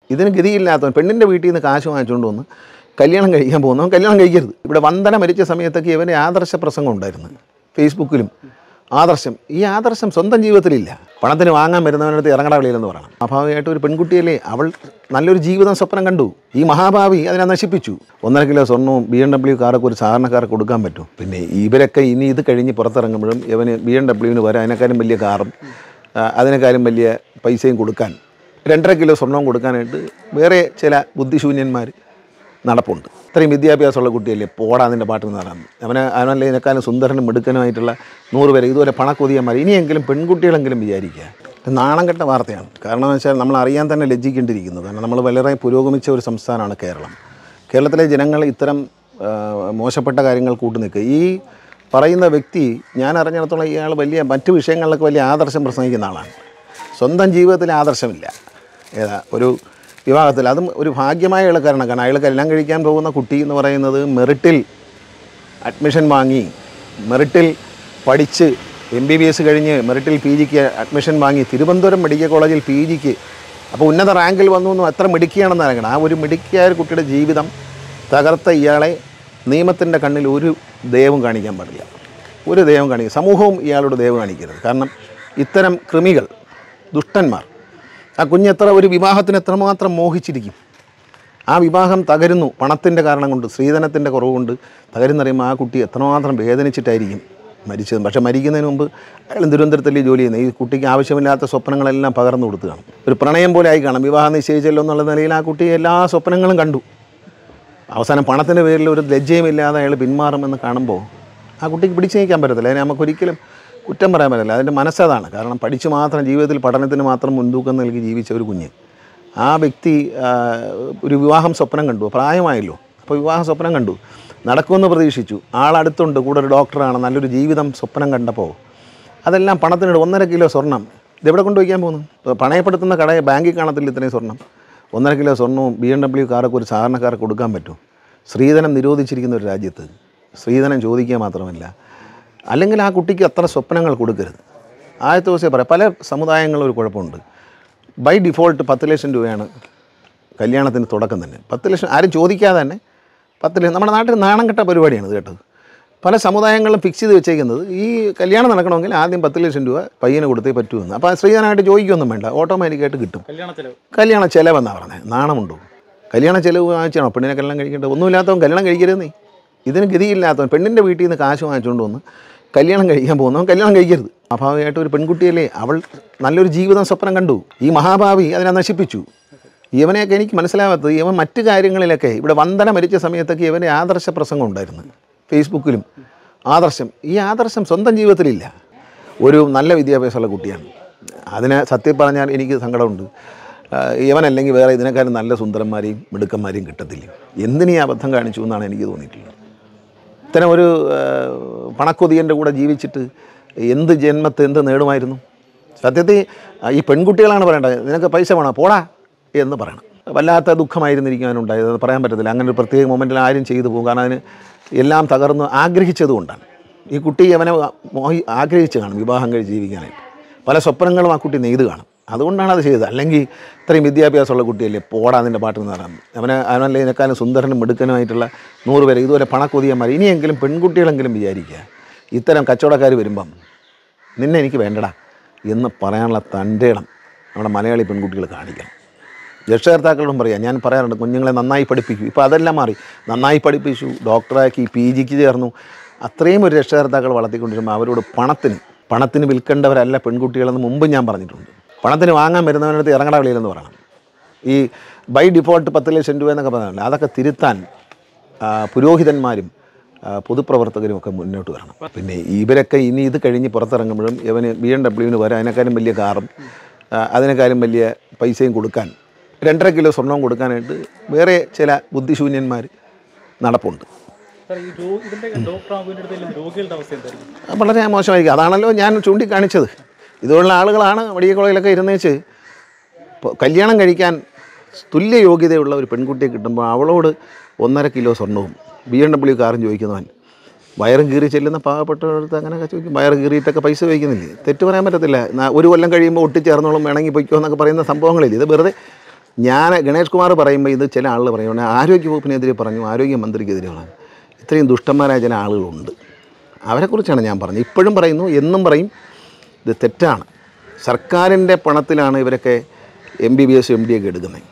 ഇതിന് ഗതിയില്ലാത്തവൻ പെണ്ണിൻ്റെ വീട്ടിൽ നിന്ന് കാശ് വാങ്ങിച്ചുകൊണ്ട് വന്ന് കല്യാണം കഴിക്കാൻ പോകുന്നവൻ കല്യാണം കഴിക്കരുത് ഇവിടെ വന്ദന മരിച്ച സമയത്തൊക്കെ ഇവൻ്റെ ആദർശ പ്രസംഗം ഉണ്ടായിരുന്നു ഫേസ്ബുക്കിലും ആദർശം ഈ ആദർശം സ്വന്തം ജീവിതത്തിലില്ല പണത്തിന് വാങ്ങാൻ വരുന്നവനടുത്ത് ഇറങ്ങട വെളിയിലെന്ന് പറയണം സ്വാഭാവികമായിട്ട് ഒരു പെൺകുട്ടിയല്ലേ അവൾ നല്ലൊരു ജീവിതം സ്വപ്നം കണ്ടു ഈ മഹാഭാവി അതിനെ നശിപ്പിച്ചു ഒന്നര കിലോ സ്വർണവും ബി എം ഡബ്ല്യു കാറൊക്കെ ഒരു സാധാരണക്കാർക്ക് കൊടുക്കാൻ പറ്റും പിന്നെ ഇവരൊക്കെ ഇനി ഇത് കഴിഞ്ഞ് പുറത്തിറങ്ങുമ്പോഴും ഇവന് ബി എം ഡബ്ല്യുവിന് വരാൻ അതിനേക്കാളും വലിയ കാറും ആ, അതിനേക്കാളും വലിയ പൈസയും കൊടുക്കാൻ രണ്ടര കിലോ സ്വർണവും കൊടുക്കാനായിട്ട് വേറെ ചില ബുദ്ധിശൂന്യന്മാർ നടപ്പുണ്ട് ഇത്രയും വിദ്യാഭ്യാസമുള്ള കുട്ടിയല്ലേ പോടാ അതിൻ്റെ പാട്ട് എന്ന് പറയുന്നത് അവന് അവനല്ലേ ഇതിനേക്കാളും സുന്ദരനും മിടുക്കനുമായിട്ടുള്ള നൂറ് പേര് ഇതുപോലെ പണക്കൊതിയന്മാർ ഇനിയെങ്കിലും പെൺകുട്ടികളെങ്കിലും വിചാരിക്കുക ഇത് നാണം കെട്ട വാർത്തയാണ് കാരണം എന്ന് വെച്ചാൽ നമ്മൾ അറിയാൻ തന്നെ ലജ്ജിക്കേണ്ടിയിരിക്കുന്നു കാരണം നമ്മൾ വളരെ പുരോഗമിച്ച ഒരു സംസ്ഥാനമാണ് കേരളം കേരളത്തിലെ ജനങ്ങൾ ഇത്തരം ആ, മോശപ്പെട്ട കാര്യങ്ങൾ കൂട്ടു നിൽക്കുക ഈ പറയുന്ന വ്യക്തി ഞാൻ അറിഞ്ഞിടത്തോളം ഇയാൾ വലിയ മറ്റു വിഷയങ്ങളിലൊക്കെ വലിയ ആദർശം പ്രസംഗിക്കുന്ന ആളാണ് സ്വന്തം ജീവിതത്തിൽ ആദർശമില്ല ഏതാ ഒരു വിവാഹത്തിൽ അതും ഒരു ഭാഗ്യമായ ഇളക്കാരണം കാരണം അയാൾ കല്യാണം കഴിക്കാൻ പോകുന്ന കുട്ടി എന്ന് പറയുന്നത് മെറിറ്റിൽ അഡ്മിഷൻ വാങ്ങി മെറിറ്റിൽ പഠിച്ച് എം ബി ബി എസ് കഴിഞ്ഞ് മെറിറ്റിൽ പി ജിക്ക് അഡ്മിഷൻ വാങ്ങി തിരുവനന്തപുരം മെഡിക്കൽ കോളേജിൽ പി ജിക്ക് അപ്പോൾ ഉന്നത റാങ്കിൽ വന്നു എന്നും എത്ര മിടുക്കിയാണെന്ന് അറിയണം ആ ഒരു മിടുക്കിയായ ഒരു കുട്ടിയുടെ ജീവിതം തകർത്ത ഇയാളെ നിയമത്തിൻ്റെ കണ്ണിൽ ഒരു ദയവും കാണിക്കാൻ പാടില്ല ഒരു ദൈവം കാണിക്കുക സമൂഹവും ഇയാളോട് ദൈവം കാണിക്കരുത് കാരണം ഇത്തരം കൃമികൾ ദുഷ്ടന്മാർ ആ കുഞ്ഞെത്ര ഒരു വിവാഹത്തിന് എത്രമാത്രം മോഹിച്ചിരിക്കും ആ വിവാഹം തകരുന്നു പണത്തിൻ്റെ കാരണം കൊണ്ട് സ്ത്രീധനത്തിൻ്റെ കുറവ് കൊണ്ട് തകരുന്നറിയുമ്പോൾ ആ കുട്ടി എത്രമാത്രം വേദനിച്ചിട്ടായിരിക്കും മരിച്ചത് പക്ഷേ മരിക്കുന്നതിന് മുമ്പ് അയാൾ തിരുവനന്തപുരത്തല്ലേ ജോലി ചെയ്യുന്നത് ഈ കുട്ടിക്ക് ആവശ്യമില്ലാത്ത സ്വപ്നങ്ങളെല്ലാം പകർന്നു കൊടുത്തു കാണും ഒരു പ്രണയം പോലെ ആയി കാണും വിവാഹം നിശ്ചയിച്ചല്ലോ എന്നുള്ള നിലയിൽ ആ കുട്ടി എല്ലാ സ്വപ്നങ്ങളും കണ്ടു അവസാനം പണത്തിൻ്റെ പേരിൽ ഒരു ലജ്ജയുമില്ലാതെ അയാൾ പിന്മാറുമെന്ന് കാണുമ്പോൾ ആ കുട്ടിക്ക് പിടിച്ചു നീക്കാൻ പറ്റത്തില്ല അതിനെ നമുക്കൊരിക്കലും കുറ്റം പറയാൻ പറ്റില്ല അതിൻ്റെ മനസ്സതാണ് കാരണം പഠിച്ച് മാത്രം ജീവിതത്തിൽ പഠനത്തിന് മാത്രം മുൻതൂക്കം നൽകി ജീവിച്ച ഒരു കുഞ്ഞ് ആ വ്യക്തി ആ, ഒരു വിവാഹം സ്വപ്നം കണ്ടു പ്രായമായല്ലോ അപ്പോൾ വിവാഹ സ്വപ്നം കണ്ടു നടക്കുമെന്ന് പ്രതീക്ഷിച്ചു ആളടുത്തുണ്ട് കൂടെ ഒരു ഡോക്ടറാണ് നല്ലൊരു ജീവിതം സ്വപ്നം കണ്ടപ്പോൾ അതെല്ലാം പണത്തിനിടെ ഒന്നര കിലോ സ്വർണം ഇതെവിടെ കൊണ്ടുവയ്ക്കാൻ പോകുന്നു ഇപ്പോൾ പണയപ്പെടുത്തുന്ന കടയെ ബാങ്കിൽ കാണത്തില്ല ഇത്രയും സ്വർണം ഒന്നര കിലോ സ്വർണവും ബി എം ഡബ്ല്യു കാറൊക്കെ ഒരു സാധാരണക്കാർക്ക് കൊടുക്കാൻ പറ്റും സ്ത്രീധനം നിരോധിച്ചിരിക്കുന്ന ഒരു രാജ്യത്ത് സ്ത്രീധനം ചോദിക്കുക മാത്രമല്ല അല്ലെങ്കിൽ ആ കുട്ടിക്ക് അത്ര സ്വപ്നങ്ങൾ കൊടുക്കരുത് ആദ്യത്തെ ദിവസമേ പറയാം പല സമുദായങ്ങളും ഒരു കുഴപ്പമുണ്ട് ബൈ ഡിഫോൾട്ട് പത്ത് ലക്ഷം രൂപയാണ് കല്യാണത്തിന് തുടക്കം തന്നെ പത്ത് ലക്ഷം ആരും ചോദിക്കാതെ തന്നെ പത്ത് ലക്ഷം നമ്മുടെ നാട്ടിൽ നാണം കെട്ട പരിപാടിയാണ് ഇത് കേട്ടത് പല സമുദായങ്ങളും ഫിക്സ് ചെയ്ത് വെച്ചേക്കുന്നത് ഈ കല്യാണം നടക്കണമെങ്കിൽ ആദ്യം പത്ത് ലക്ഷം രൂപ പയ്യന് കൊടുത്തേ പറ്റുമെന്ന് അപ്പോൾ സ്ത്രീധനമായിട്ട് ചോദിക്കൊന്നും വേണ്ട ഓട്ടോമാറ്റിക്കായിട്ട് കിട്ടും കല്യാണ ചെലവ് കല്യാണ ചെലവെന്നാണ് പറഞ്ഞത് നാണമുണ്ടോ കല്യാണ ചെലവ് വാങ്ങിച്ചാണോ പെണ്ണിനെ കല്യാണം കഴിക്കേണ്ടത് ഒന്നുമില്ലാത്തവൻ കല്യാണം കഴിക്കരുതെന്നേ ഇതിന് ഗതിയില്ലാത്തവൻ പെണ്ണിൻ്റെ വീട്ടിൽ നിന്ന് കാശ് വാങ്ങിച്ചുകൊണ്ട് വന്ന് കല്യാണം കഴിക്കാൻ പോകുന്നവൻ കല്യാണം കഴിക്കരുത് സ്വാഭാവികമായിട്ട് ഒരു പെൺകുട്ടിയല്ലേ അവൾ നല്ലൊരു ജീവിതം സ്വപ്നം കണ്ടു ഈ മഹാഭാവി അതിനെ നശിപ്പിച്ചു ഇവനെയൊക്കെ എനിക്ക് മനസ്സിലാവാത്തത് ഇവൻ മറ്റു കാര്യങ്ങളിലൊക്കെ ഇവിടെ വന്ദന മരിച്ച സമയത്തൊക്കെ ഇവൻ്റെ ആദർശ പ്രസംഗം ഉണ്ടായിരുന്നു ഫേസ്ബുക്കിലും ആദർശം ഈ ആദർശം സ്വന്തം ജീവിതത്തിലില്ല ഒരു നല്ല വിദ്യാഭ്യാസമുള്ള കുട്ടിയാണ് അതിന് സത്യം പറഞ്ഞാൽ എനിക്ക് സങ്കടമുണ്ട് ആ, ഇവനല്ലെങ്കിൽ വേറെ ഇതിനേക്കാളും നല്ല സുന്ദരന്മാരെയും മിടുക്കന്മാരെയും കിട്ടത്തില്ല എന്തിനീ അബദ്ധം കാണിച്ചു എന്നാണ് എനിക്ക് തോന്നിയിട്ടുള്ളത് ഇത്തരം ഒരു ആ, പണക്കൊതിയൻ്റെ കൂടെ ജീവിച്ചിട്ട് എന്ത് ജന്മത്തെ എന്ത് നേടുമായിരുന്നു സത്യത്തിൽ ആ, ഈ പെൺകുട്ടികളാണ് പറയേണ്ടത് നിനക്ക് പൈസ വേണോ പോടാ എന്ന് പറയണം വല്ലാത്ത ദുഃഖമായിരുന്നിരിക്കും അവനുണ്ടായത് അത് പറയാൻ പറ്റത്തില്ല അങ്ങനെ ഒരു പ്രത്യേക മൊമെൻറ്റിൽ ആരും ചെയ്തു പോകും കാരണം അതിന് എല്ലാം തകർന്ന് ആഗ്രഹിച്ചതുകൊണ്ടാണ് ഈ കുട്ടി അവനെ മോഹി ആഗ്രഹിച്ച് കാണും വിവാഹം കഴിച്ച് ജീവിക്കാനായിട്ട് പല സ്വപ്നങ്ങളും ആ കുട്ടി നെയ്ത് കാണും അതുകൊണ്ടാണ് അത് ചെയ്തത് അല്ലെങ്കിൽ ഇത്രയും വിദ്യാഭ്യാസമുള്ള കുട്ടിയല്ലേ പോടാ അതിൻ്റെ പാട്ട് എന്ന് പറയുന്നത് അവന് അവനല്ലേ ഇതിനേക്കാളും സുന്ദരനും മിടുക്കനുമായിട്ടുള്ള നൂറ് പേര് ഇതുപോലെ പണക്കൊതിയന്മാർ ഇനിയെങ്കിലും പെൺകുട്ടികളെങ്കിലും വിചാരിക്കുക ഇത്തരം കച്ചവടക്കാർ വരുമ്പം നിന്നെ എനിക്ക് വേണ്ടടാ എന്ന് പറയാനുള്ള തൻ്റെ ഇടം നമ്മുടെ മലയാളി പെൺകുട്ടികൾ കാണിക്കണം രക്ഷകർത്താക്കളോടും പറയാം ഞാൻ പറയാറുണ്ട് കുഞ്ഞുങ്ങളെ നന്നായി പഠിപ്പിക്കൂ ഇപ്പോൾ അതെല്ലാം മാറി നന്നായി പഠിപ്പിച്ചു ഡോക്ടറാക്കി പി ജിക്ക് ചേർന്നു അത്രയും ഒരു രക്ഷകർത്താക്കൾ വളർത്തിക്കൊണ്ടിരുമ്പോൾ അവരോട് പണത്തിന് പണത്തിന് വിൽക്കേണ്ടവരല്ല പെൺകുട്ടികളെന്ന് മുമ്പ് ഞാൻ പറഞ്ഞിട്ടുണ്ട് പണത്തിന് വാങ്ങാൻ വരുന്നവനടുത്ത് ഇറങ്ങട വിളിയിലെന്ന് പറയണം ഈ ബൈ ഡിഫോൾട്ട് പത്ത് ലക്ഷം രൂപ എന്നൊക്കെ പറഞ്ഞില്ല അതൊക്കെ തിരുത്താൻ ആ, പുരോഹിതന്മാരും ആ, പൊതുപ്രവർത്തകരും ഒക്കെ മുന്നോട്ട് വരണം പിന്നെ ഇവരൊക്കെ ഇനി ഇത് കഴിഞ്ഞ് പുറത്തിറങ്ങുമ്പോഴും ഇവന് ബി എം ഡബ്ല്യുവിന് വരാൻ അതിനേക്കാളും വലിയ കാറും ആ, അതിനേക്കാളും വലിയ പൈസയും കൊടുക്കാൻ രണ്ടര കിലോ സ്വർണവും കൊടുക്കാനായിട്ട് വേറെ ചില ബുദ്ധിശൂന്യന്മാർ നടപ്പുണ്ട് സാർ ഈ രോ ഇതിന്റെ ഡോക്ടർ ആകുന്നതിൻ്റെ രോഗികളുടെ അവസ്ഥ എന്തായിരിക്കും അത് വളരെ മോശമായിരിക്കും അതാണല്ലോ ഞാൻ ചൂണ്ടിക്കാണിച്ചത് ഇതുപോലുള്ള ആളുകളാണ് മെഡിക്കൽ കോളേജിലൊക്കെ ഇരുന്നേച്ച് ഇപ്പോൾ കല്യാണം കഴിക്കാൻ തുല്യ യോഗ്യതയുള്ള ഒരു പെൺകുട്ടിയെ കിട്ടുമ്പോൾ അവളോട് ഒന്നര കിലോ സ്വർണവും ബി എം ഡബ്ല്യു കാറും ചോദിക്കുന്നവൻ വയറും കീറി ചെല്ലുന്ന പാവപ്പെട്ടവരടുത്ത് അങ്ങനെയൊക്കെ ചോദിക്കും വയറ് കീറിയിട്ടൊക്കെ പൈസ ചോദിക്കുന്നില്ലേ തെറ്റ് പറയാൻ പറ്റത്തില്ല നാ- ഒരു കൊല്ലം കഴിയുമ്പോൾ ഒട്ടിച്ചേർന്നോളും വേണമെങ്കിൽ പൊയ്ക്കോ എന്നൊക്കെ പറയുന്ന സംഭവങ്ങളില്ല ഇത് വെറുതെ ഞാൻ ഗണേഷ് കുമാർ പറയുമ്പോൾ ഇത് ചില ആളുകൾ പറയും ആരോഗ്യ വകുപ്പിനെതിരെ പറഞ്ഞു ആരോഗ്യമന്ത്രിക്കെതിരെ പറഞ്ഞു ഇത്രയും ദുഷ്ടന്മാരായ ചില ആളുകളുണ്ട് അവരെക്കുറിച്ചാണ് ഞാൻ പറഞ്ഞത് ഇപ്പോഴും പറയുന്നു എന്നും പറയും ഇത് തെറ്റാണ് സർക്കാരിൻ്റെ പണത്തിലാണ് ഇവരൊക്കെ M B B S M D ഒക്കെ എടുക്കുന്നത്